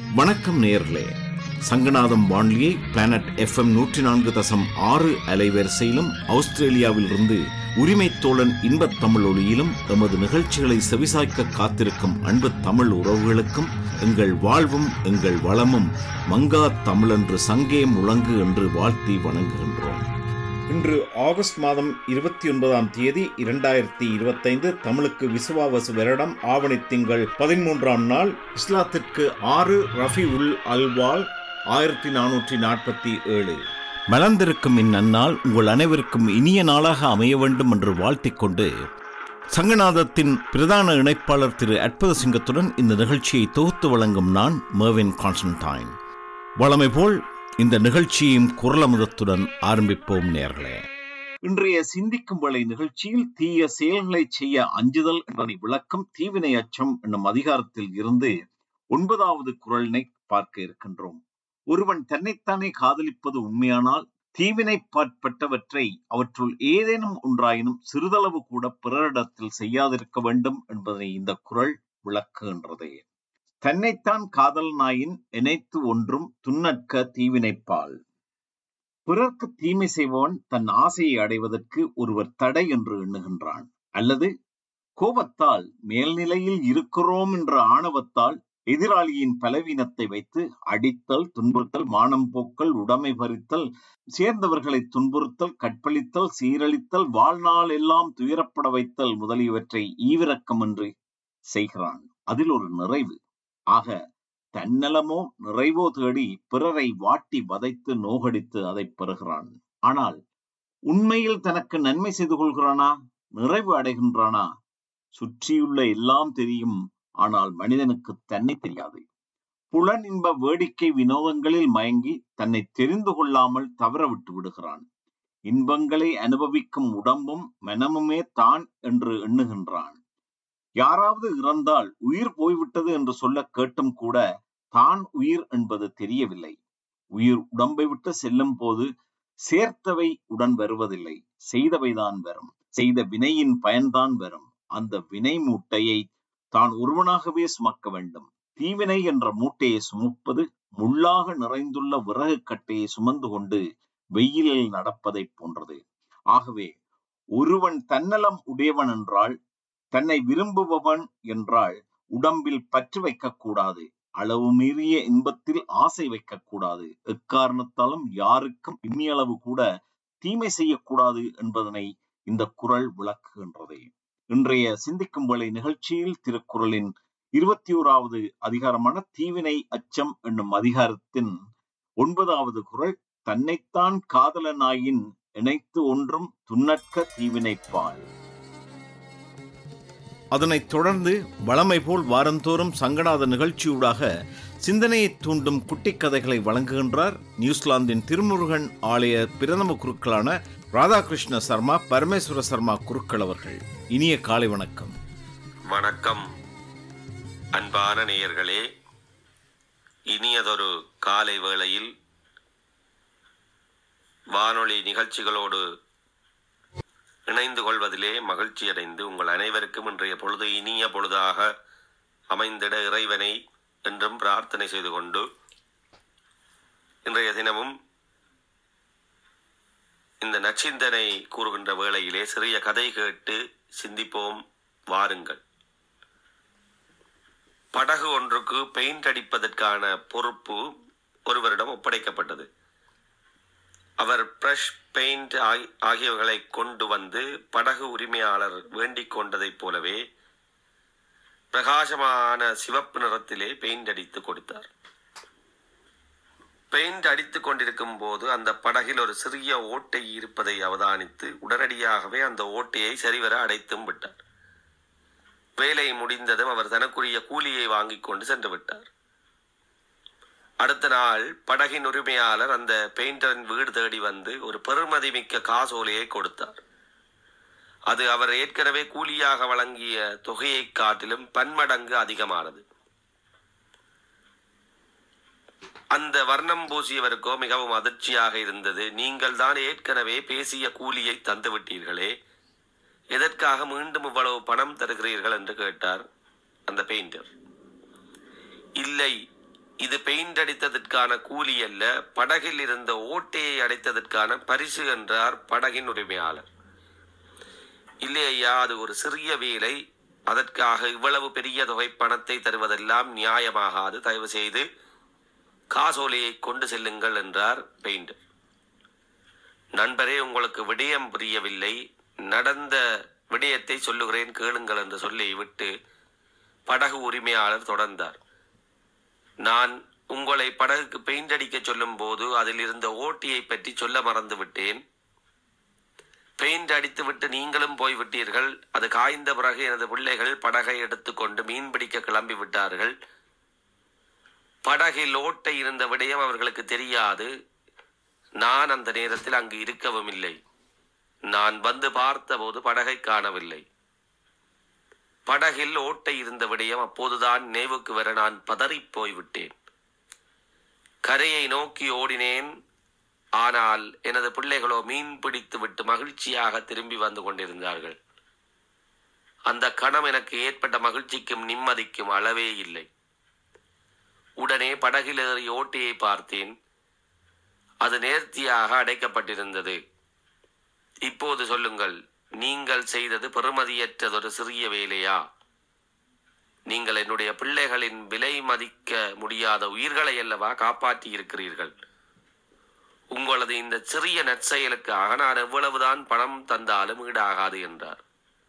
வணக்கம் நேயர்களே சங்கநாதம் வான்லியை planet FM நூற்றி நான்கு தசம் ஆறு அலைவரிசையிலும் ஆஸ்திரேலியாவில் இருந்து உரிமை தோழன் இன்பத் தமிழ் ஒளியிலும் எமது நிகழ்ச்சிகளை செவிசாய்க்க காத்திருக்கும் அன்பு தமிழ் உறவுகளுக்கும் எங்கள் வாழ்வும் எங்கள் வளமும் மங்கா தமிழென்று சங்கே முழங்கு என்று வாழ்த்தி வணங்குகின்றோம் இன்று ஆகஸ்ட் மாதம் இருபத்தி ஒன்பதாம் தேதி இரண்டாயிரத்தி இருபத்தைந்து தமிழுக்கு விசுவாவசு வருடம் ஆவணி திங்கள் பதிமூன்றாம் நாள் இஸ்லாத்திற்கு ஆறு ரஃபி உல் அல்வால் ஆயிரத்தி நானூற்றி நாற்பத்தி ஏழு மலர்ந்திருக்கும் இந்நன்னாள் உங்கள் அனைவருக்கும் இனிய நாளாக அமைய வேண்டும் என்று வாழ்த்திக் கொண்டு சங்கநாதத்தின் பிரதான இணைப்பாளர் திரு அற்புத சிங்கத்துடன் இந்த நிகழ்ச்சியை தொகுத்து வழங்கும் நான் மேவின் கான்ஸ்டன்டைன் வழமை போல் இந்த நிகழ்ச்சியும் குரலமுதத்துடன் ஆரம்பிப்போம் நேர்களே இன்றைய சிந்திக்கும் வேளை நிகழ்ச்சியில் தீய செயல்களை செய்ய அஞ்சுதல் என்பதை விளக்கம் தீவினை அச்சம் என்னும் அதிகாரத்தில் இருந்து ஒன்பதாவது குரலினை பார்க்க இருக்கின்றோம் ஒருவன் தன்னைத்தானே காதலிப்பது உண்மையானால் தீவினை பாற்பட்டவற்றை அவற்றுள் ஏதேனும் ஒன்றாயினும் சிறிதளவு கூட பிறரிடத்தில் செய்யாதிருக்க வேண்டும் என்பதை இந்த குரல் விளக்குகின்றது தன்னைத்தான் காதல் நாயின் இணைத்து ஒன்றும் துன்னற்க தீவினைப்பால் பிறர்க்கு தீமை செய்பவன் தன் ஆசையை அடைவதற்கு ஒருவர் தடை என்று எண்ணுகின்றான் அல்லது கோபத்தால் மேல்நிலையில் இருக்கிறோம் என்ற ஆணவத்தால் எதிராளியின் பலவீனத்தை வைத்து அடித்தல் துன்புறுத்தல் மானம் போக்கல் உடைமை பறித்தல் சேர்ந்தவர்களை துன்புறுத்தல் கற்பழித்தல் சீரழித்தல் வாழ்நாள் எல்லாம் துயரப்பட வைத்தல் முதலியவற்றை ஈவிரக்கம் என்று செய்கிறான் அதில் ஒரு நிறைவு ஆக தன்னலமோ நிறைவோ தேடி பிறரை வாட்டி வதைத்து நோகடித்து அதை பெறுகிறான் ஆனால் உண்மையில் தனக்கு நன்மை செய்து கொள்கிறானா நிறைவு அடைகின்றானா சுற்றியுள்ள எல்லாம் தெரியும் ஆனால் மனிதனுக்கு தன்னை தெரியாது புலன் இன்ப வேடிக்கை வினோதங்களில் மயங்கி தன்னை தெரிந்து கொள்ளாமல் தவற விட்டு விடுகிறான் இன்பங்களை அனுபவிக்கும் உடம்பும் மனமுமே தான் என்று எண்ணுகின்றான் யாராவது இறந்தால் உயிர் போய்விட்டது என்று சொல்ல கேட்டும் கூட தான் உயிர் என்பது தெரியவில்லை உயிர் உடம்பை விட்டு செல்லும் போது சேர்த்தவை உடன் வருவதில்லை செய்தவைதான் வரும் செய்த வினையின் பயன்தான் வரும் அந்த வினை மூட்டையை தான் ஒருவனாகவே சுமக்க வேண்டும் தீவினை என்ற மூட்டையை சுமப்பது முள்ளாக நிறைந்துள்ள விறகு கட்டையை சுமந்து கொண்டு வெயிலில் நடப்பதை போன்றது ஆகவே ஒருவன் தன்னலம் உடையவன் என்றால் தன்னை விரும்புபவன் என்றால் உடம்பில் பற்று வைக்கக்கூடாது அளவு மீறிய இன்பத்தில் ஆசை வைக்கக்கூடாது எக்காரணத்தாலும் யாருக்கும் இம்மியளவு கூட தீமை செய்யக்கூடாது என்பதனை இந்த குரல் விளக்குகின்றது இன்றைய சிந்திக்கும் வேளை நிகழ்ச்சியில் திருக்குறளின் இருபத்தி ஓராவது அதிகாரமான தீவினை அச்சம் என்னும் அதிகாரத்தின் ஒன்பதாவது குரல் தன்னைத்தான் காதலனாயின் இணைத்து ஒன்றும் துன்னற்க தீவினைப்பால் அதனைத் தொடர்ந்து வளமை போல் வாரந்தோறும் சங்கநாத நிகழ்ச்சியூடாக சிந்தனையை தூண்டும் குட்டி கதைகளை வழங்குகின்றார் நியூசிலாந்தின் திருமுருகன் ஆலய பிரதம குருக்களான ராதாகிருஷ்ண சர்மா பரமேஸ்வர சர்மா குருக்கள் அவர்கள் இனிய காலை வணக்கம் வணக்கம் அன்பான நேயர்களே இனியதொரு காலை வேளையில் வானொலி நிகழ்ச்சிகளோடு இணைந்து கொள்வதிலே மகிழ்ச்சி அடைந்து உங்கள் அனைவருக்கும் இன்றைய பொழுது இனிய பொழுதாக அமைந்திட இறைவனை என்றும் பிரார்த்தனை செய்து கொண்டு இன்றைய தினமும் இந்த நச்சிந்தனை கூறுகின்ற வேளையிலே சிறிய கதை கேட்டு சிந்திப்போம் வாருங்கள் படகு ஒன்றுக்கு பெயிண்ட் அடிப்பதற்கான பொறுப்பு ஒருவரிடம் ஒப்படைக்கப்பட்டது அவர் பிரஷ் பெயிண்ட் ஆகியவைகளை கொண்டு வந்து படகு உரிமையாளர் வேண்டிக் கொண்டதைப் போலவே பிரகாசமான சிவப்பு நிறத்திலே பெயிண்ட் அடித்து கொடுத்தார் பெயிண்ட் அடித்துக் கொண்டிருக்கும் போது அந்த படகில் ஒரு சிறிய ஓட்டை இருப்பதை அவதானித்து உடனடியாகவே அந்த ஓட்டையை சரிவர அடைத்தும் விட்டார் வேலை முடிந்ததும் அவர் தனக்குரிய கூலியை வாங்கிக் கொண்டு சென்று விட்டார் அடுத்த நாள் படகின் உரிமையாளர் அந்த பெயிண்டரின் வீடு தேடி வந்து ஒரு பெருமதி மிக்க காசோலையை கொடுத்தார் அது அவர் ஏற்கனவே கூலியாக வழங்கிய தொகையை காட்டிலும் பன்மடங்கு அதிகமானது அந்த வர்ணம் பூசியவருக்கோ மிகவும் அதிர்ச்சியாக இருந்தது நீங்கள் தான் ஏற்கனவே பேசிய கூலியை தந்து விட்டீர்களே எதற்காக மீண்டும் இவ்வளவு பணம் தருகிறீர்கள் என்று கேட்டார் அந்த பெயிண்டர் இல்லை இது பெயிண்ட் அடித்ததற்கான கூலி அல்ல படகில் இருந்த ஓட்டையை அடைத்ததற்கான பரிசு என்றார் படகின் உரிமையாளர் இல்லை ஐயா அது ஒரு சிறிய வேலை அதற்காக இவ்வளவு பெரிய தொகை பணத்தை தருவதெல்லாம் நியாயமாகாது தயவு செய்து காசோலையை கொண்டு செல்லுங்கள் என்றார் பெயிண்ட் நண்பரே உங்களுக்கு விடயம் புரியவில்லை நடந்த விடயத்தை சொல்லுகிறேன் கேளுங்கள் என்று சொல்லி விட்டு படகு உரிமையாளர் தொடர்ந்தார் நான் உங்களை படகுக்கு பெயிண்ட் அடிக்க சொல்லும் போது அதில் இருந்த ஓட்டியை பற்றி சொல்ல மறந்து விட்டேன் பெயிண்ட் அடித்துவிட்டு நீங்களும் போய்விட்டீர்கள் அது காய்ந்த பிறகு எனது பிள்ளைகள் படகை எடுத்துக்கொண்டு மீன் பிடிக்க கிளம்பி விட்டார்கள் படகில் ஓட்டை இருந்த விடயம் அவர்களுக்கு தெரியாது நான் அந்த நேரத்தில் அங்கு இருக்கவும் இல்லை நான் வந்து பார்த்தபோது படகை காணவில்லை படகில் ஓட்டை இருந்த விடயம் அப்போதுதான் நினைவுக்கு வர நான் பதறிப் போய்விட்டேன் கரையை நோக்கி ஓடினேன் ஆனால் எனது பிள்ளைகளோ மீன் பிடித்து விட்டு மகிழ்ச்சியாக திரும்பி வந்து கொண்டிருந்தார்கள் அந்த கணம் எனக்கு ஏற்பட்ட மகிழ்ச்சிக்கும் நிம்மதிக்கும் அளவே இல்லை உடனே படகில் ஏறி ஓட்டியை பார்த்தேன் அது நேர்த்தியாக அடைக்கப்பட்டிருந்தது இப்போது சொல்லுங்கள் நீங்கள் செய்தது பெறுமதியற்றதொரு சிறிய வேலையா நீங்கள் என்னுடைய பிள்ளைகளின் விலை மதிக்க முடியாத உயிர்களை அல்லவா காப்பாற்றி இருக்கிறீர்கள் உங்களது இந்த சிறிய நற்செயலுக்காக நான் எவ்வளவுதான் பணம் தந்தாலும் ஈடாகாது என்றார்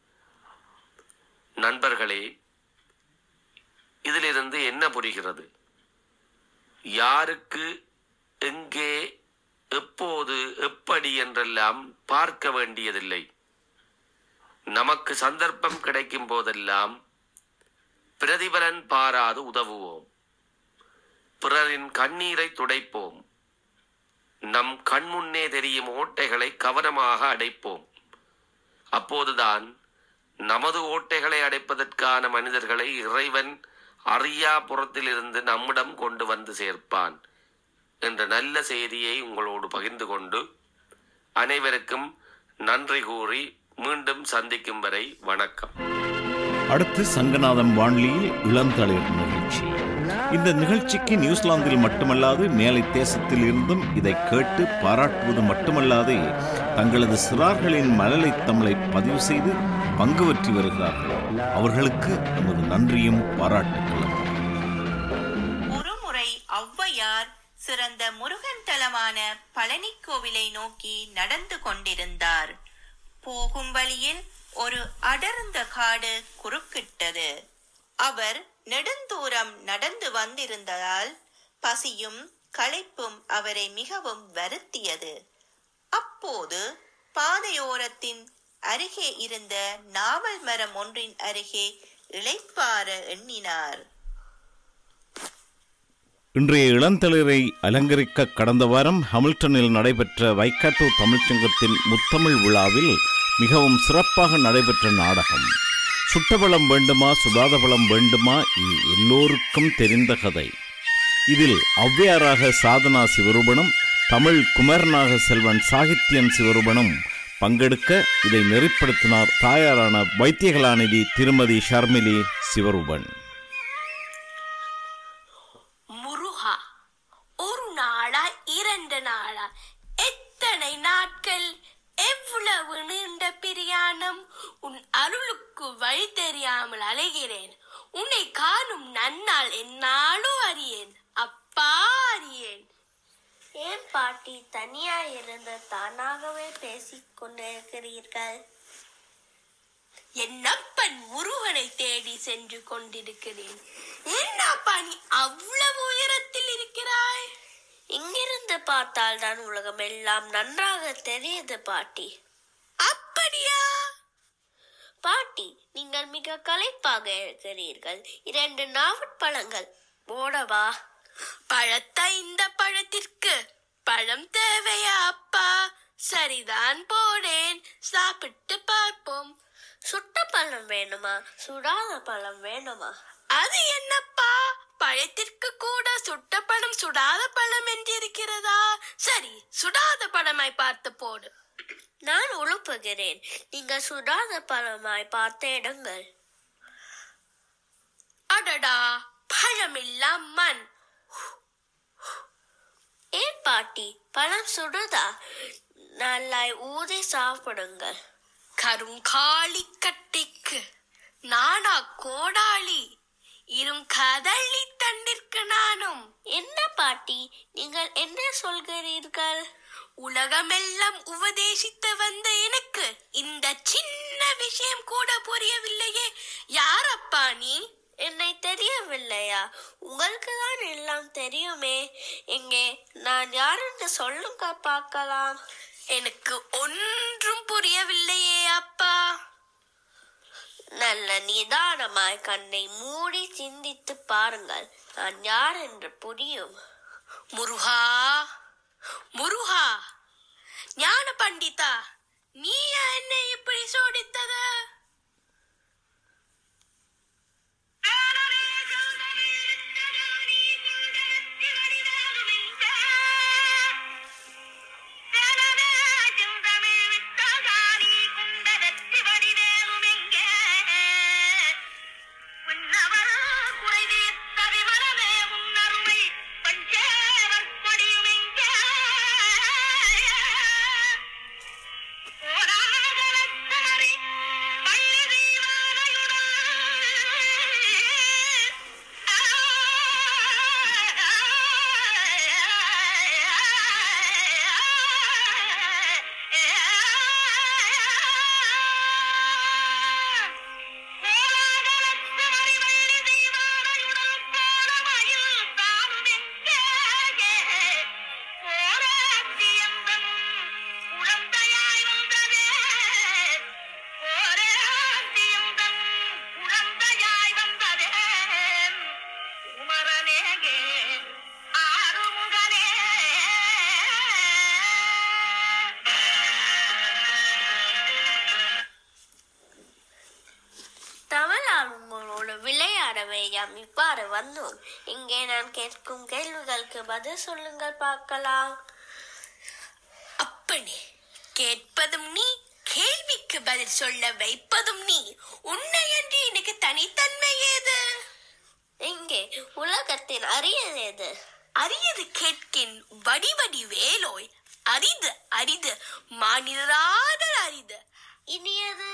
நண்பர்களே இதிலிருந்து என்ன புரிகிறது யாருக்கு எங்கே எப்போது எப்படி என்றெல்லாம் பார்க்க வேண்டியதில்லை நமக்கு சந்தர்ப்பம் கிடைக்கும் போதெல்லாம் பிரதிபலன் பாராது உதவுவோம் பிறரின் கண்ணீரை துடைப்போம் நம் கண்முன்னே தெரியும் ஓட்டைகளை கவனமாக அடைப்போம் அப்போதுதான் நமது ஓட்டைகளை அடைப்பதற்கான மனிதர்களை இறைவன் அறியா புறத்திலிருந்து நம்மிடம் கொண்டு வந்து சேர்ப்பான் என்ற நல்ல செய்தியை உங்களோடு பகிர்ந்து கொண்டு அனைவருக்கும் நன்றி கூறி மீண்டும் சந்திக்கும் வரை வணக்கம் அடுத்து சங்கநாதம் வான்லியில் இளந்தளிர் நிகழ்ச்சி இந்த நிகழ்ச்சிக்கு நியூசிலாந்தில் மட்டுமல்லாது மேலை தேசத்தில் இருந்தும் இதை கேட்டு பாராட்டுவது மட்டுமல்லாது தங்களது சிறார்களின் மழலை தமிழை பதிவு செய்து பங்கு பற்றி வருகிறார்கள் அவர்களுக்கு நமது நன்றியும் பாராட்டுகளும் ஒருமுறை ஔவையார் சிறந்த முருகன் தலமான பழனி கோவிலை நோக்கி நடந்து கொண்டிருந்தார் போகும் வழியில் ஒரு அடர்ந்த காடு குறுக்கிட்டது அவர் நெடுந்தூரம் நடந்து வந்திருந்ததால் பசியும் களைப்பும் அவரை மிகவும் வருத்தியது அப்போது பாதையோரத்தின் அருகே இருந்த நாவல் மரம் ஒன்றின் அருகே இளைப்பாற எண்ணினார் இன்றைய இளந்தளிரை அலங்கரிக்க கடந்த வாரம் ஹமில்டனில் நடைபெற்ற வைக்காட்டோ தமிழ்ச்சங்கத்தின் முத்தமிழ் விழாவில் மிகவும் சிறப்பாக நடைபெற்ற நாடகம் சுட்டபலம் வேண்டுமா சுதாதபலம் வேண்டுமா இது எல்லோருக்கும் தெரிந்த கதை இதில் ஔவையாராக சாதனா சிவரூபனும் தமிழ் குமரனாக செல்வன் சாகித்யன் சிவரூபனும் பங்கெடுக்க இதை நெறிப்படுத்தினார் தாயாரான வைத்தியகலாநிதி திருமதி ஷர்மிலி சிவரூபன் முருகா ஒரு நாளா இரண்டு நாளா எத்தனை நாட்கள் எவ்வளவு நீண்ட பிரியாணம் உன் அருளுக்கு வழி தெரியாமல் அலைகிறேன் உன்னை காணும் நன்னாள் என்னாலும் அறியேன் அப்பா அறியேன் ஏன் பாட்டி தனியா இருந்து தானாகவே பேசிக் கொண்டிருக்கிறீர்கள் என்னப்பன் முருகனை தேடி சென்று கொண்டிருக்கிறேன் என்னப்பா நீ அவ்வளவு உயரத்தில் இருக்கிறாய் இங்கிருந்து பார்த்தால் தான் உலகம் எல்லாம் நன்றாக தெரியுது பாட்டி அப்படியா பாட்டி நீங்கள் மிக களைப்பாக இருக்கிறீர்கள் இரண்டு நாவற்பழங்கள் போடவா பழத்தா இந்த பழத்திற்கு பழம் தேவையா அப்பா சரிதான் போடேன் சாப்பிட்டு பார்ப்போம் சுட்ட பழம் வேணுமா சுடாத பழம் வேணுமா அது என்னப்பா பழத்திற்கு கூட சுட்ட பழம் சுடாத பழம் என்று இருக்கிறதா சரி சுடாத பழமாய் பார்த்து போடு நான் உழுப்புகிறேன் நீங்கள் சுடாத பழமாய் பார்த்து எடுங்கள் அடடா பழமில்லா மண் ஹூ, ஏன் பாட்டி பழம் சுடுதா நல்லாய் ஊதி சாப்பிடுங்கள் கருங்காலி கட்டைக்கு நானா கோடாளி இரும் கதளி தண்டிற்கு நானும் என்ன பாட்டி நீங்கள் என்ன சொல்கிறீர்கள் உலகமெல்லாம் உபதேசித்து வந்த எனக்கு இந்த சின்ன விஷயம் கூட புரியவில்லையே யாரப்பா நீ என்னை தெரியவில்லையா உங்களுக்கு தான் எல்லாம் தெரியுமே எங்கே நான் யார் என்று சொல்லுங்க பார்க்கலாம் எனக்கு ஒன்றும் புரியவில்லையே அப்பா நல்ல நிதானமாய் கண்ணை மூடி சிந்தித்து பாருங்கள் நான் யார் என்று புரியும் முருகா முருகா ஞான பண்டிதா நீ என்னை இப்படி சோடித்தது தமிழால் உங்களோடு விளையாடவே யாம் இவ்வாறு வந்தோம் இங்கே நான் கேட்கும் கேள்விகளுக்கு பதில் சொல்லுங்கள் பார்க்கலாம் அப்பனே கேட்பதும் நீ கேள்விக்கு பதில் சொல்ல வைப்பதும் நீ உன்னையன்றி எனக்கு தனித்தன்மை ஏது இங்கே உலகத்தின் அரியது எது அரியது கேட்கின் வடிவடி வேலோய் அரிது அரிது மானிடராதல் அரிது இனியது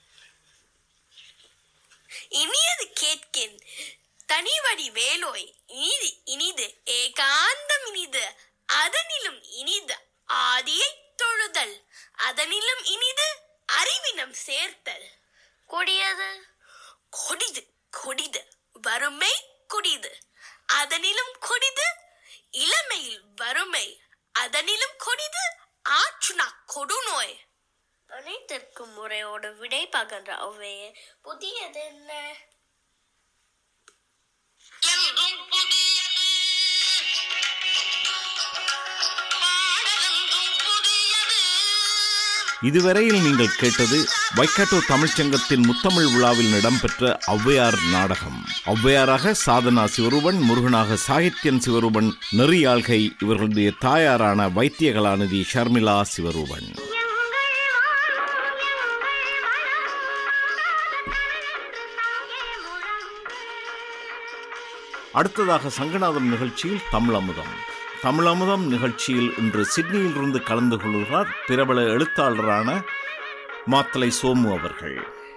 இனியது கேட்கின் தனிவடி வேலோய் இனிது இனிது ஏகாந்தம் இனிது அதனிலும் இனிது ஆதியை தொழுதல் அதனிலும் இனிது அறிவினம் சேர்த்தல் கொடியது கொடிது கொடிது வறுமை கொடிது அதனிலும் கொடிது இளமையில் வறுமை அதனிலும் கொடிது ஆற்றுனா கொடுநோய் அனைத்திற்கும் முறையோடு விடை பகன்ற ஒவ்வையே புதியது என்ன என்றும் புதியது பாடலென்றும் புதியது இதுவரையில் நீங்கள் கேட்டது வைக்காட்டோ தமிழ்ச்சங்கத்தின் முத்தமிழ் விழாவில் இடம்பெற்ற ஔவையார் நாடகம் ஔவையாராக சாதனா சிவரூபன் முருகனாக சாகித்யன் சிவரூபன் நெறியாள்கை இவர்களுடைய தாயாரான வைத்தியகலாநிதி ஷர்மிளா சிவரூபன் அடுத்ததாக சங்கநாதம் நிகழ்ச்சியில் தமிழமுதம் தமிழமுதம் நிகழ்ச்சியில் இன்று சிட்னியிலிருந்து கலந்து கொள்கிறார் பிரபல எழுத்தாளரான மாத்தலை சோமு அவர்கள்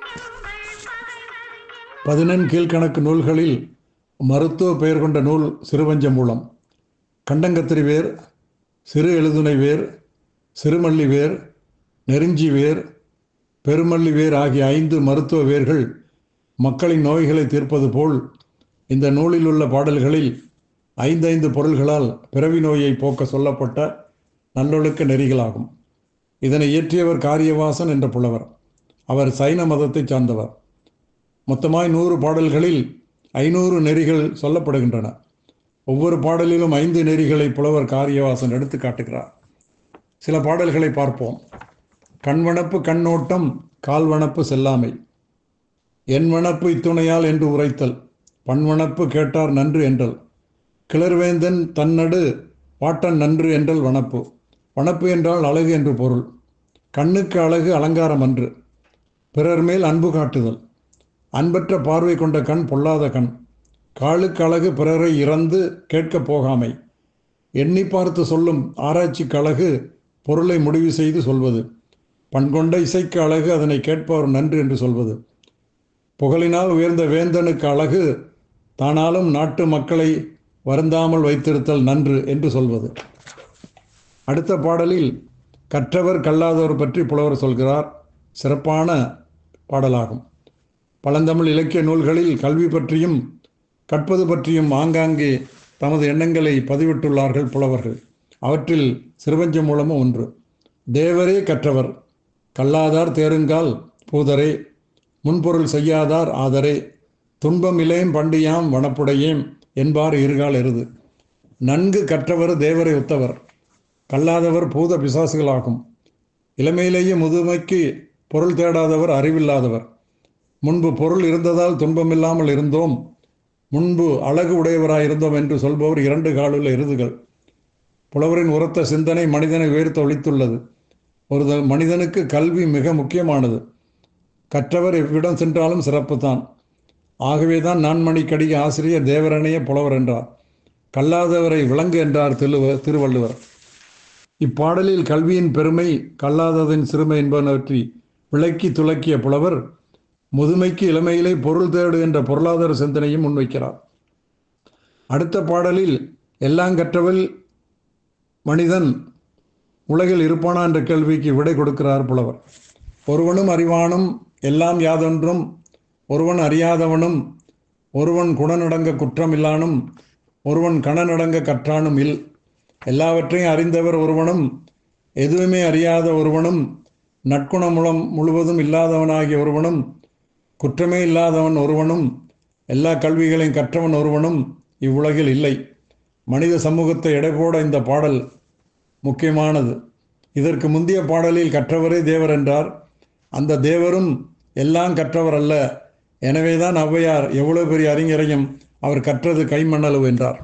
பதினெண் கீழ்கணக்கு நூல்களில் மருத்துவ பெயர் கொண்ட நூல் சிறுவஞ்ச மூலம் கண்டங்கத்திரி வேர் சிறு எழுதுணை வேர் சிறுமல்லி வேர் நெருஞ்சி வேர் பெருமல்லி வேர் ஆகிய ஐந்து மருத்துவ வேர்கள் மக்களின் நோய்களை தீர்ப்பது போல் இந்த நூலில் உள்ள பாடல்களில் ஐந்தைந்து பொருள்களால் பிறவி நோயை போக்க சொல்லப்பட்ட நல்லொழுக்க நெறிகளாகும் இதனை இயற்றியவர் காரியவாசன் என்ற புலவர் அவர் சைன மதத்தைச் சார்ந்தவர் மொத்தமாய் நூறு பாடல்களில் ஐநூறு நெறிகள் சொல்லப்படுகின்றன ஒவ்வொரு பாடலிலும் ஐந்து நெறிகளை புலவர் காரியவாசன் எடுத்து காட்டுகிறார் சில பாடல்களை பார்ப்போம் கண்வனப்பு கண்ணோட்டம் கால்வனப்பு செல்லாமை என் வனப்பு இத்துணையால் என்று உரைத்தல் பண்வனப்பு கேட்டார் நன்று என்றல் கிளர்வேந்தன் தன்னடு பாட்டன் நன்று என்றல் வனப்பு வனப்பு என்றால் அழகு என்று பொருள் கண்ணுக்கு அழகு அலங்காரம் அன்று பிறர் மேல் அன்பு காட்டுதல் அன்பற்ற பார்வை கொண்ட கண் பொல்லாத கண் காலுக்கு அழகு பிறரை இறந்து கேட்கப் போகாமை எண்ணி பார்த்து சொல்லும் ஆராய்ச்சிக்கு அழகு பொருளை முடிவு செய்து சொல்வது பண்கொண்ட இசைக்கு அழகு அதனை கேட்பவர் நன்று என்று சொல்வது புகழினால் உயர்ந்த வேந்தனுக்கு அழகு தானாலும் நாட்டு மக்களை வருந்தாமல் வைத்திருத்தல் நன்று என்று சொல்வது அடுத்த பாடலில் கற்றவர் கல்லாதவர் பற்றி புலவர் சொல்கிறார் சிறப்பான பாடலாகும் பழந்தமிழ் இலக்கிய நூல்களில் கல்வி பற்றியும் கற்பது பற்றியும் ஆங்காங்கே தமது எண்ணங்களை பதிவிட்டுள்ளார்கள் புலவர்கள் அவற்றில் சிறுவஞ்ச மூலமும் ஒன்று தேவரே கற்றவர் கல்லாதார் தேருங்கால் பூதரே முன்பொருள் செய்யாதார் ஆதரே துன்பம் இலேம் பண்டியாம் வனப்புடையேம் என்பார் இருகால் எருது நன்கு கற்றவர் தேவரை ஒத்தவர் கல்லாதவர் பூத பிசாசுகளாகும் இளமையிலேயே முதுமைக்கு பொருள் தேடாதவர் அறிவில்லாதவர் முன்பு பொருள் இருந்ததால் துன்பமில்லாமல் இருந்தோம் முன்பு அழகு உடையவராய் இருந்தோம் என்று சொல்பவர் இரண்டு காலுள்ள எருதுகள் புலவரின் உரத்த சிந்தனை மனிதனை உயர்த்த ஒழித்துள்ளது ஒரு த- மனிதனுக்கு கல்வி மிக முக்கியமானது கற்றவர் எவ்விடம் சென்றாலும் சிறப்புதான் ஆகவேதான் நான்மணிக்கடிக ஆசிரியர் தேவரனைய புலவர் என்றார் கல்லாதவரை விலங்கு என்றார் திருவ திருவள்ளுவர் இப்பாடலில் கல்வியின் பெருமை கல்லாததின் சிறுமை என்பனவற்றி விளக்கி துலக்கிய புலவர் முதுமைக்கு இளமையிலே பொருள் தேடு என்ற பொருளாதார சிந்தனையும் முன்வைக்கிறார் அடுத்த பாடலில் எல்லாம் கற்றவள் மனிதன் உலகில் இருப்பானா என்ற கேள்விக்கு விடை கொடுக்கிறார் புலவர் ஒருவனும் அறிவானும் எல்லாம் யாதொன்றும் ஒருவன் அறியாதவனும் ஒருவன் குணநடங்க குற்றமில்லானும் ஒருவன் கணநடங்க கற்றானும் இல் எல்லாவற்றையும் அறிந்தவர் ஒருவனும் எதுவுமே அறியாத ஒருவனும் நற்குணமுலம் முழுவதும் இல்லாதவனாகிய ஒருவனும் குற்றமே இல்லாதவன் ஒருவனும் எல்லா கல்விகளையும் கற்றவன் ஒருவனும் இவ்வுலகில் இல்லை மனித சமூகத்தை எடைபோட இந்த பாடல் முக்கியமானது இதற்கு முந்தைய பாடலில் கற்றவரே தேவர் என்றார் அந்த தேவரும் எல்லாம் கற்றவர் அல்ல எனவேதான் ஔவையார் எவ்வளவு பெரிய அறிஞரையும் அவர் கற்றது கைமண்ணளவு என்றார்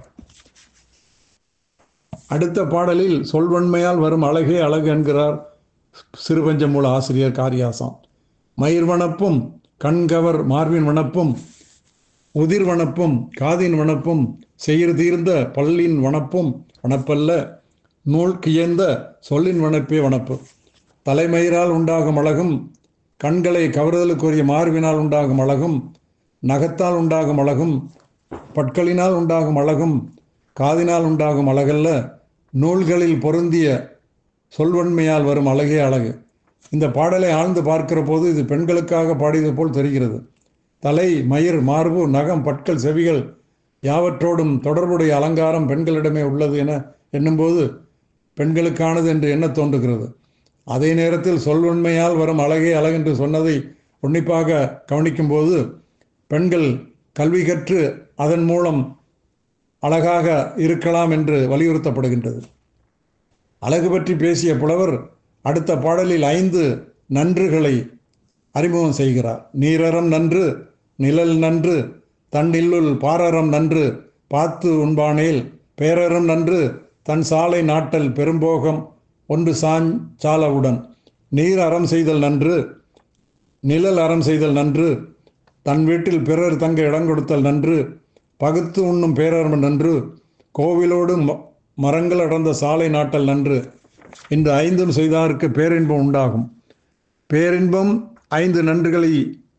அடுத்த பாடலில் சொல்வன்மையால் வரும் அழகே அழகு என்கிறார் சிறுபஞ்சமூல ஆசிரியர் காரியாசான் மயிர் வனப்பும் கண்கவர் மார்பின் வனப்பும் உதிர் வனப்பும் காதின் வனப்பும் செயிர் தீர்ந்த பல்லின் வனப்பும் வனப்பல்ல நூல் கியந்த சொல்லின் வனப்பே வனப்பு தலைமயிரால் உண்டாகும் அழகும் கண்களை கவருதலுக்குரிய மார்பினால் உண்டாகும் அழகும் நகத்தால் உண்டாகும் அழகும் பற்களினால் உண்டாகும் அழகும் காதினால் உண்டாகும் அழகல்ல நூல்களில் பொருந்திய சொல்வன்மையால் வரும் அழகே அழகு இந்த பாடலை ஆழ்ந்து பார்க்கிற போது இது பெண்களுக்காக பாடியது போல் தெரிகிறது தலை மயிர் மார்பு நகம் பற்கள் செவிகள் யாவற்றோடும் தொடர்புடைய அலங்காரம் பெண்களிடமே உள்ளது என எண்ணும்போது பெண்களுக்கானது என்று எண்ணத் தோன்றுகிறது அதே நேரத்தில் சொல்வன்மையால் வரும் அழகே அழகென்று சொன்னதை உன்னிப்பாக கவனிக்கும்போது பெண்கள் கல்வி கற்று அதன் மூலம் அழகாக இருக்கலாம் என்று வலியுறுத்தப்படுகின்றது அழகு பற்றி பேசிய புலவர் அடுத்த பாடலில் ஐந்து நன்றுகளை அறிமுகம் செய்கிறார் நீரறம் நன்று நிழல் நன்று தன்னில்லுள் பாரறம் நன்று பார்த்து உண்பானேல் பேரறம் நன்று தன் சாலை நாட்டல் பெரும்போகம் ஒன்று சாஞ் சாலவுடன் நீர் அறம் செய்தல் நன்று நிழல் அறம் செய்தல் நன்று தன் வீட்டில் பிறர் தங்க இடம் கொடுத்தல் நன்று பகுத்து உண்ணும் பேரர்ம நன்று கோவிலோடு ம- மரங்கள் அடர்ந்த சாலை நாட்டல் நன்று இந்த ஐந்தும் செய்தாருக்கு பேரின்பம் உண்டாகும் பேரின்பம் ஐந்து நன்றுகளை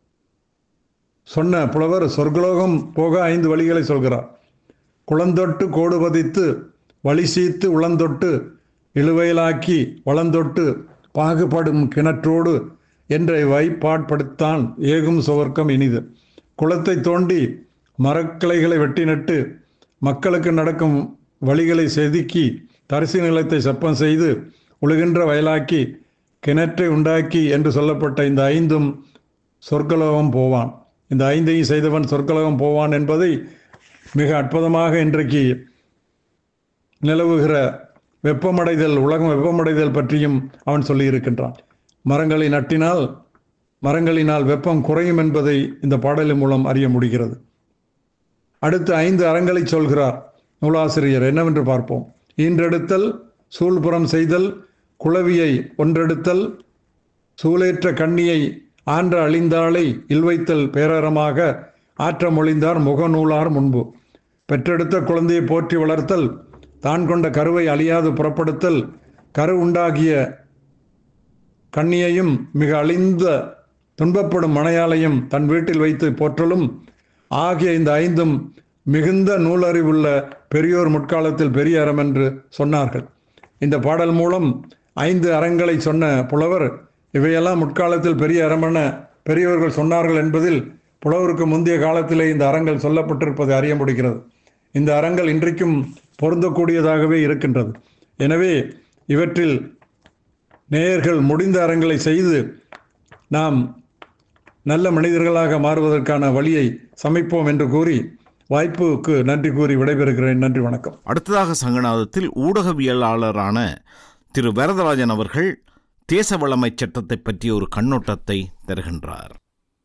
சொன்ன புலவர் சொர்க்கலோகம் போக ஐந்து வழிகளை சொல்கிறார் குளந்தொட்டு கோடு பதித்து வழி சீத்து உளந்தொட்டு இழுவையிலாக்கி வளந்தொட்டு பாகுபடும் கிணற்றோடு என்ற வைப்பாட்படுத்தான் ஏகும் சுவர்க்கம் இனிது குளத்தை தோண்டி மரக்கிளைகளை வெட்டி நட்டு மக்களுக்கு நடக்கும் வழிகளை செதுக்கி தரிசு நிலத்தை செப்பம் செய்து உழுகின்ற வயலாக்கி கிணற்றை உண்டாக்கி என்று சொல்லப்பட்ட இந்த ஐந்தும் சொர்க்கலோகம் போவான் இந்த ஐந்தையும் செய்தவன் சொர்க்கலோகம் போவான் என்பதை மிக அற்புதமாக இன்றைக்கு நிலவுகிற வெப்பமடைதல் உலகம் வெப்பமடைதல் பற்றியும் அவன் சொல்லியிருக்கின்றான் மரங்களை நட்டினால் மரங்களினால் வெப்பம் குறையும் என்பதை இந்த பாடலின் மூலம் அறிய முடிகிறது அடுத்து ஐந்து அறங்களை சொல்கிறார் நூலாசிரியர் என்னவென்று பார்ப்போம் ஈன்றெடுத்தல் சூழ்புறம் செய்தல் குளவியை ஒன்றெடுத்தல் சூளேற்ற கண்ணியை ஆன்ற அழிந்தாளை இல்வைத்தல் பேரறமாக ஆற்ற மொழிந்தார் முகநூலார் முன்பு பெற்றெடுத்த குழந்தையை போற்றி வளர்த்தல் தான் கொண்ட கருவை அழியாது புறப்படுத்தல் கரு உண்டாகிய கண்ணியையும் மிக அழிந்த துன்பப்படும் மனையாளையும் தன் வீட்டில் வைத்து போற்றலும் ஆகிய இந்த ஐந்தும் மிகுந்த நூலறிவுள்ள பெரியோர் முற்காலத்தில் பெரிய அறம் என்று சொன்னார்கள் இந்த பாடல் மூலம் ஐந்து அறங்களை சொன்ன புலவர் இவையெல்லாம் முற்காலத்தில் பெரிய அறமென பெரியவர்கள் சொன்னார்கள் என்பதில் புலவருக்கு முந்தைய காலத்திலே இந்த அறங்கள் சொல்லப்பட்டிருப்பதை அறிய முடிகிறது இந்த அறங்கள் இன்றைக்கும் பொருந்தக்கூடியதாகவே இருக்கின்றது எனவே இவற்றில் நேயர்கள் முடிந்த அறங்களை செய்து நாம் நல்ல மனிதர்களாக மாறுவதற்கான வழியை சமைப்போம் என்று கூறி வாய்ப்புக்கு நன்றி கூறி விடைபெறுகிறேன் நன்றி வணக்கம் அடுத்ததாக சங்கநாதத்தில் ஊடகவியலாளரான திரு வரதராஜன் அவர்கள் தேச வளமை சட்டத்தை பற்றிய ஒரு கண்ணோட்டத்தை தருகின்றார்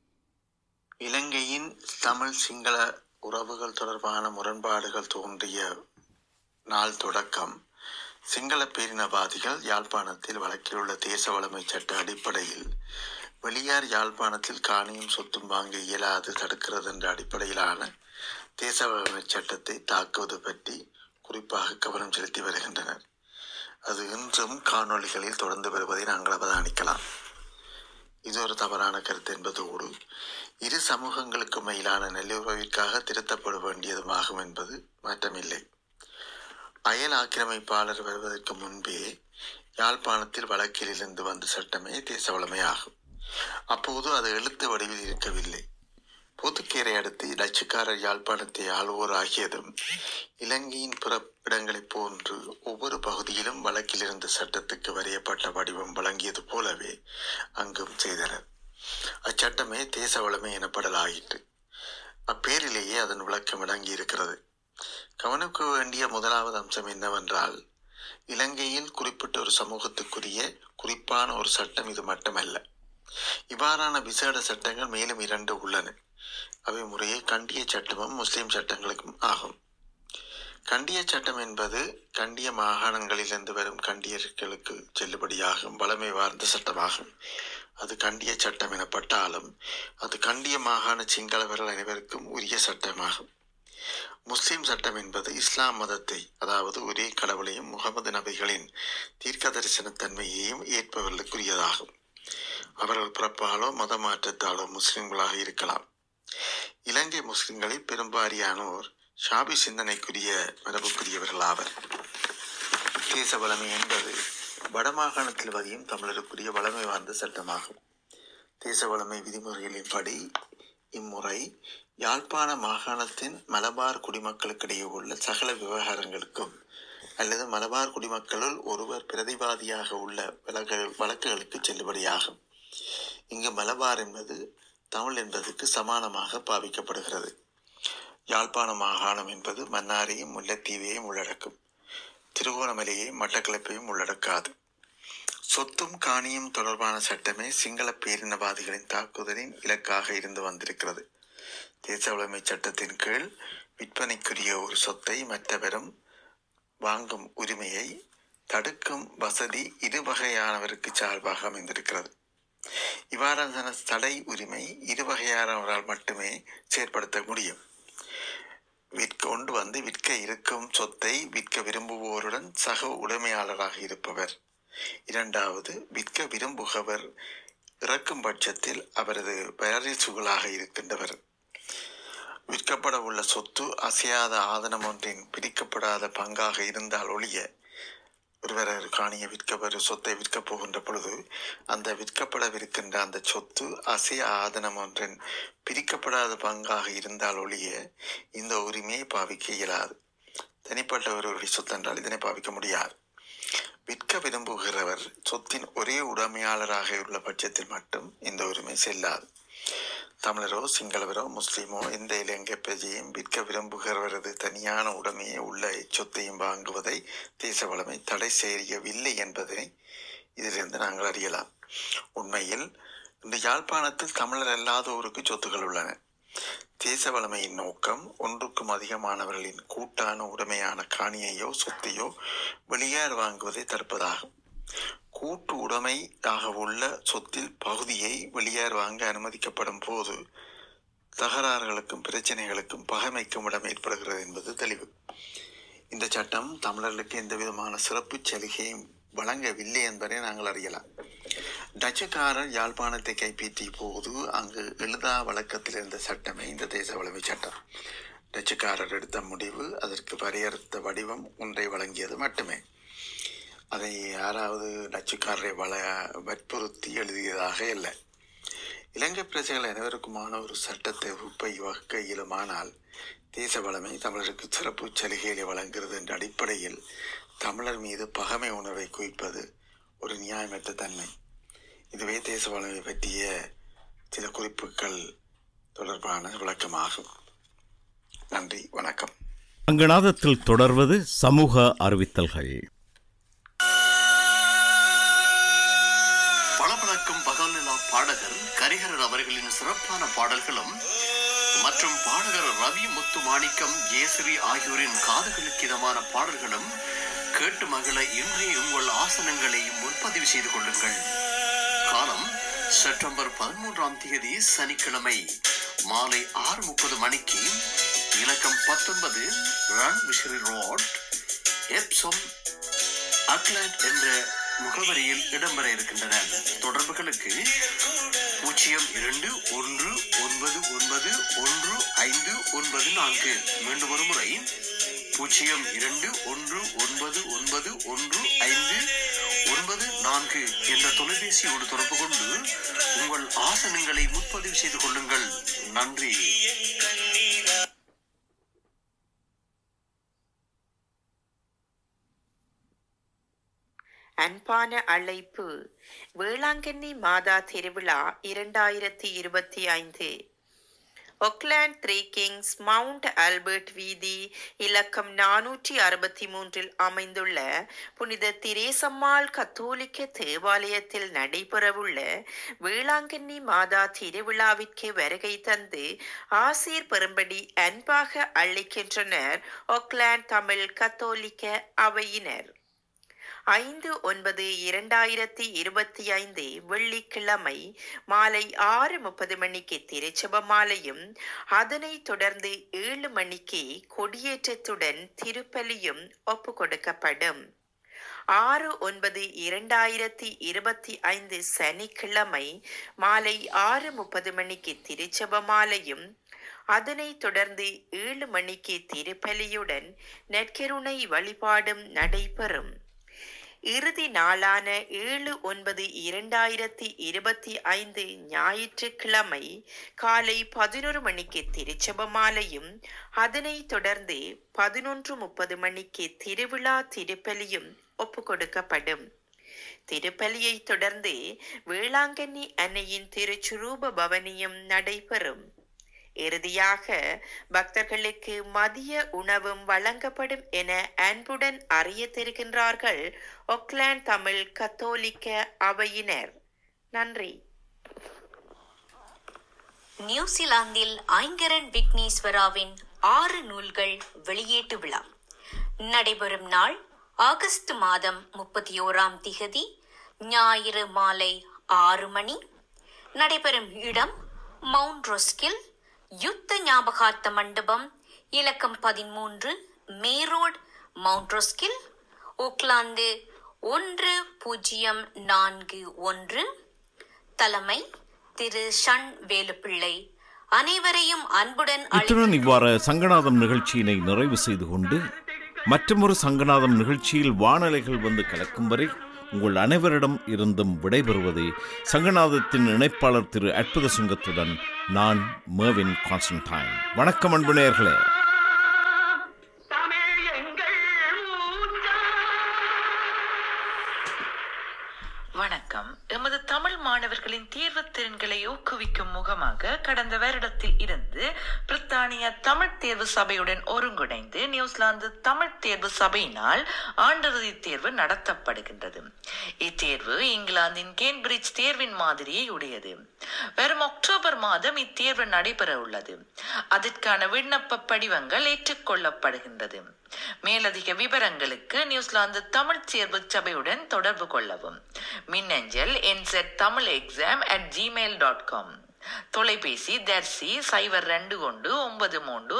இலங்கையின் தமிழ் சிங்கள உறவுகள் தொடர்பான முரண்பாடுகள் தோன்றிய நாள் தொடக்கம் சிங்கள பேரினவாதிகள் யாழ்ப்பாணத்தில் வழக்கில் உள்ள தேச வளமை சட்ட அடிப்படையில் வெளியார் யாழ்ப்பாணத்தில் காணியும் சொத்தும் வாங்க இயலாது தடுக்கிறது என்ற அடிப்படையிலான தேச வளமை சட்டத்தை தாக்குவது பற்றி குறிப்பாக கவனம் செலுத்தி வருகின்றனர் அது இன்றும் காணொளிகளில் தொடர்ந்து வருவதை நாங்கள் அவதானிக்கலாம் இது ஒரு தவறான கருத்து என்பதோடு இரு சமூகங்களுக்கு மேலான நல்லுறவிற்காக திருத்தப்பட வேண்டியதுமாகும் என்பது மாற்றமில்லை அயல் ஆக்கிரமிப்பாளர் வருவதற்கு முன்பே யாழ்ப்பாணத்தில் வழக்கில் இருந்து வந்த சட்டமே தேசவளமை ஆகும் அப்போது அது எழுத்து வடிவில் இருக்கவில்லை புதுக்கேரை அடுத்து இலட்சக்காரர் யாழ்ப்பாணத்தை ஆள்வோர் ஆகியதும் இலங்கையின் பிற இடங்களைப் போன்று ஒவ்வொரு பகுதியிலும் வழக்கில் இருந்த சட்டத்துக்கு வரையப்பட்ட வடிவம் வழங்கியது போலவே அங்கும் செய்தனர் அச்சட்டமே தேச வளமை எனப்படலாயிற்று அப்பேரிலேயே அதன் விளக்கம் அடங்கி இருக்கிறது கவனிக்க வேண்டிய முதலாவது அம்சம் என்னவென்றால் இலங்கையில் குறிப்பிட்ட ஒரு சமூகத்துக்குரிய குறிப்பான ஒரு சட்டம் இது மட்டுமல்ல இவ்வாறான விசேட சட்டங்கள் மேலும் இரண்டு உள்ளன அவை முறையே கண்டிய சட்டமும் முஸ்லிம் சட்டங்களுக்கும் ஆகும் கண்டிய சட்டம் என்பது கண்டிய மாகாணங்களிலிருந்து வரும் கண்டியர்களுக்கு செல்லுபடியாகும் வளமை வார்ந்த சட்டமாகும் அது கண்டிய சட்டம் எனப்பட்டாலும் அது கண்டிய மாகாண சிங்களவர்கள் அனைவருக்கும் உரிய சட்டமாகும் முஸ்லிம் சட்டம் என்பது இஸ்லாம் மதத்தை அதாவது ஒரே கடவுளையும் முகமது நபிகளின் தீர்க்க தரிசன தன்மையையும் ஏற்பவர்களுக்குரியதாகும் அவர்கள் பிறப்பாலோ மத மாற்றத்தாலோ முஸ்லிம்களாக இருக்கலாம் இலங்கை முஸ்லிம்களில் பெரும்பாரியானோர் ஷாபி சிந்தனைக்குரிய மரபுக்குரியவர்கள் ஆவர் தேச வளமை என்பது வடமாகாணத்தில் வதியும் தமிழருக்குரிய வளமை வாய்ந்த சட்டமாகும் தேச வளமை விதிமுறைகளின்படி இம்முறை யாழ்ப்பாண மாகாணத்தின் மலபார் குடிமக்களுக்கிடையே உள்ள சகல விவகாரங்களுக்கும் அல்லது மலபார் குடிமக்களுள் ஒருவர் பிரதிவாதியாக உள்ள வழக்கு வழக்குகளுக்கு செல்லுபடியாகும் இங்கு மலபார் என்பது தமிழ் என்பதற்கு சமானமாக பாவிக்கப்படுகிறது யாழ்ப்பாண மாகாணம் என்பது மன்னாரையும் முல்லைத்தீவையும் உள்ளடக்கும் திருகோணமலையையும் மட்டக்களப்பையும் உள்ளடக்காது சொத்தும் காணியும் தொடர்பான சட்டமே சிங்கள பேரினவாதிகளின் தாக்குதலின் இலக்காக இருந்து வந்திருக்கிறது தேச உடைமை சட்டத்தின் கீழ் விற்பனைக்குரிய ஒரு சொத்தை மற்றவரும் வாங்கும் உரிமையை தடுக்கும் வசதி இரு வகையானவருக்கு சார்பாக அமைந்திருக்கிறது இவ்வாறான தடை உரிமை இரு வகையானவரால் மட்டுமே செயற்படுத்த முடியும் விற்க கொண்டு வந்து விற்க இருக்கும் சொத்தை விற்க விரும்புவோருடன் சக உடைமையாளராக இருப்பவர் இரண்டாவது விற்க விரும்புபவர் இறக்கும் பட்சத்தில் அவரது வாரிசுகளாக இருக்கின்றவர் விற்கப்பட உள்ள சொத்து அசையாத ஆதனம் ஒன்றின் பிரிக்கப்படாத பங்காக இருந்தால் ஒழிய ஒருவர் ஒரு காணியை விற்க ஒரு சொத்தை விற்கப் போகின்ற பொழுது அந்த விற்கப்படவிருக்கின்ற அந்த சொத்து அசைய ஆதனம் ஒன்றின் பிரிக்கப்படாத பங்காக இருந்தால் ஒழிய இந்த உரிமையை பாவிக்க இயலாது தனிப்பட்ட ஒருவருடைய சொத்து என்றால் இதனை பாவிக்க முடியாது விற்க விரும்புகிறவர் சொத்தின் ஒரே உடைமையாளராக உள்ள பட்சத்தில் மட்டும் இந்த உரிமை செல்லாது தமிழரோ சிங்களவரோ முஸ்லிமோ எந்த இலங்கை பிரஜையும் விற்க விரும்புகிறவரது தனியான உடைமையை உள்ள சொத்தையும் வாங்குவதை தேச வளமை தடை செய்யவில்லை என்பதை இதிலிருந்து நாங்கள் அறியலாம் உண்மையில் இந்த யாழ்ப்பாணத்தில் தமிழர் அல்லாதோருக்கு சொத்துக்கள் உள்ளன தேச வளமையின் நோக்கம் ஒன்றுக்கும் அதிகமானவர்களின் கூட்டான உடைமையான காணியையோ சொத்தையோ வெளியார் வாங்குவதை தடுப்பதாகும் கூட்டு உடைமையாக உள்ள சொத்தில் பகுதியை வெளியார் வாங்க அனுமதிக்கப்படும் போது தகராறுகளுக்கும் பிரச்சனைகளுக்கும் பகைமைக்கும் இடம் ஏற்படுகிறது என்பது தெளிவு இந்த சட்டம் தமிழர்களுக்கு எந்த விதமான சிறப்பு சலுகையும் வழங்கவில்லை என்பதை நாங்கள் அறியலாம் டச்சுக்காரர் யாழ்ப்பாணத்தை கைப்பற்றிய போது அங்கு எழுதா வழக்கத்தில் இருந்த சட்டமே இந்த தேச வளமை சட்டம் டச்சுக்காரர் எடுத்த முடிவு அதற்கு வரையறுத்த வடிவம் ஒன்றை வழங்கியது மட்டுமே அதை யாராவது டச்சுக்காரரை வள வற்புறுத்தி எழுதியதாக இல்லை இலங்கை பிரஜைகள் அனைவருக்குமான ஒரு சட்டத்தை வகுப்பை வகுக்க இயலுமானால் தேச வளமை தமிழருக்கு சிறப்பு சலுகைகளை வழங்குகிறது என்ற அடிப்படையில் தமிழர் மீது பகமை உணர்வை குவிப்பது ஒரு நியாயமற்ற தன்மை இதுவே தேச வளமை பற்றிய சில குறிப்புகள் தொடர்பான விளக்கமாகும் நன்றி வணக்கம் அங்கநாதத்தில் தொடர்வது சமூக அறிவித்தல்கள் பளபளக்கும் பகல்நிலா பாடகர் கரிகரர் அவர்களின் சிறப்பான பாடல்களும் மற்றும் பாடகர் ரவி முத்து மாணிக்கம் ஜெயஸ்ரீ ஆகியோரின் காதுகளுக்கு இதமான பாடல்களும் கேட்டு மகிழ இன்றே உங்கள் ஆசனங்களை முன்பதிவு செய்து கொள்ளுங்கள் காலம் செப்டம்பர் பதிமூன்றாம் தேதி சனிக்கிழமை மாலை ஆறு முப்பது மணிக்கு இலக்கம் பத்தொன்பது ரன் விஷரி ரோட் எப்சம் அக்லாண்ட் என்ற முகவரியில் இடம்பெற இருக்கின்றன தொடர்புகளுக்கு பூஜ்ஜியம் இரண்டு ஒன்று ஒன்பது ஒன்பது ஒன்று ஐந்து ஒன்பது நான்கு மீண்டும் ஒரு முறை பூஜ்ஜியம் இரண்டு ஒன்று ஒன்பது ஒன்பது ஒன்று ஐந்து ஒன்பது நான்கு என்ற தொலைபேசியோடு தொடர்பு கொண்டு உங்கள் ஆசனங்களை முன்பதிவு செய்து கொள்ளுங்கள் நன்றி அன்பான அழைப்பு வேளாங்கண்ணி மாதா திருவிழா இரண்டாயிரத்தி இருபத்தி ஐந்து Auckland Three Kings Mount Albert வீதி இலக்கம் நானூற்றி அறுபத்தி மூன்றில் அமைந்துள்ள புனித திரேசம்மாள் கத்தோலிக்க தேவாலயத்தில் நடைபெறவுள்ள வேளாங்கண்ணி மாதா திருவிழாவிற்கு வருகை தந்து ஆசீர் பெறும்படி அன்பாக அழைக்கின்றனர் ஒக்லாண்ட் தமிழ் கத்தோலிக்க அவையினர் ஐந்து ஒன்பது இரண்டாயிரத்தி இருபத்தி ஐந்து வெள்ளிக்கிழமை மாலை ஆறு முப்பது மணிக்கு திருச்சப மாலையும் அதனைத் தொடர்ந்து ஏழு மணிக்கு கொடியேற்றத்துடன் திருப்பலியும் ஒப்பு கொடுக்கப்படும் ஆறு ஒன்பது இரண்டாயிரத்தி இருபத்தி ஐந்து சனிக்கிழமை மாலை ஆறு முப்பது மணிக்கு திருச்சப மாலையும் அதனைத் தொடர்ந்து ஏழு மணிக்கு திருப்பலியுடன் நெற்கருணை வழிபாடும் நடைபெறும் இறுதி நாளான ஏழு ஒன்பது இரண்டாயிரத்தி இருபத்தி ஐந்து ஞாயிற்றுக்கிழமை காலை பதினொரு மணிக்கு திருச்சப மாலையும் அதனைத் தொடர்ந்து பதினொன்று முப்பது மணிக்கு திருவிழா திருப்பலியும் ஒப்பு கொடுக்கப்படும் திருப்பலியை தொடர்ந்து வேளாங்கண்ணி அன்னையின் திருச்சுரூப பவனியும் நடைபெறும் இறுதியாக பக்தர்களுக்கு மதிய உணவும் வழங்கப்படும் என அன்புடன் அறிய தெரிகின்றார்கள் ஒக்லாண்ட் தமிழ் கத்தோலிக்க அவையினர் நன்றி நியூசிலாந்தில் ஐங்கரன் விக்னேஸ்வராவின் ஆறு நூல்கள் வெளியீட்டு விழா நடைபெறும் நாள் ஆகஸ்ட் மாதம் முப்பத்தி ஓராம் திகதி ஞாயிறு மாலை ஆறு மணி நடைபெறும் இடம் மவுண்ட் ரொஸ்கில் யுத்த ஞாபகார்த்த மண்டபம் இலக்கம் பதிமூன்று மேரோட் மவுண்ட் ரொஸ்கில் ஓக்லாந்து ஒன்று பூஜ்ஜியம் நான்கு ஒன்று தலைமை திரு ஷண் வேலுப்பிள்ளை அனைவரையும் அன்புடன் இத்துடன் இவ்வாறு சங்கநாதம் நிகழ்ச்சியினை நிறைவு செய்து கொண்டு மற்றொரு சங்கநாதம் நிகழ்ச்சியில் வானலைகள் வந்து கலக்கும் வரை உங்கள் அனைவரிடம் இருந்தும் விடைபெறுவது சங்கநாதத்தின் இணைப்பாளர் திரு அற்புத சுங்கத்துடன் நான் மேவின் கான்ஸ்டன்டைன் வணக்கம் அன்பு நேயர்களே வணக்கம் எமது தமிழ் மாணவர்களின் தேர்வுத் திறன்களை ஊக்குவிக்கும் முகமாக கடந்த வருடத்தில் இருந்து பிரித்தானிய தமிழ் தேர்வு சபையுடன் ஒருங்கிணைந்து நியூசிலாந்து தமிழ் தேர்வு சபையினால் ஆண்டிறுதி தேர்வு நடத்தப்படுகின்றது இத்தேர்வு இங்கிலாந்தின் கேம்பிரிட்ஜ் தேர்வின் மாதிரியை உடையது வரும் அக்டோபர் மாதம் இத்தேர்வு நடைபெற உள்ளது அதற்கான விண்ணப்ப படிவங்கள் ஏற்றுக்கொள்ளப்படுகின்றது மேலதிக விவரங்களுக்கு நியூசிலாந்து தமிழ் தேர்வு சபையுடன் தொடர்பு கொள்ளவும் மின்னஞ்சல் என்செட் Tamil exam at Gmail dot com தொலைபேசி தர்சி சைபர் ரெண்டு கொண்டு ஒன்பது மூன்று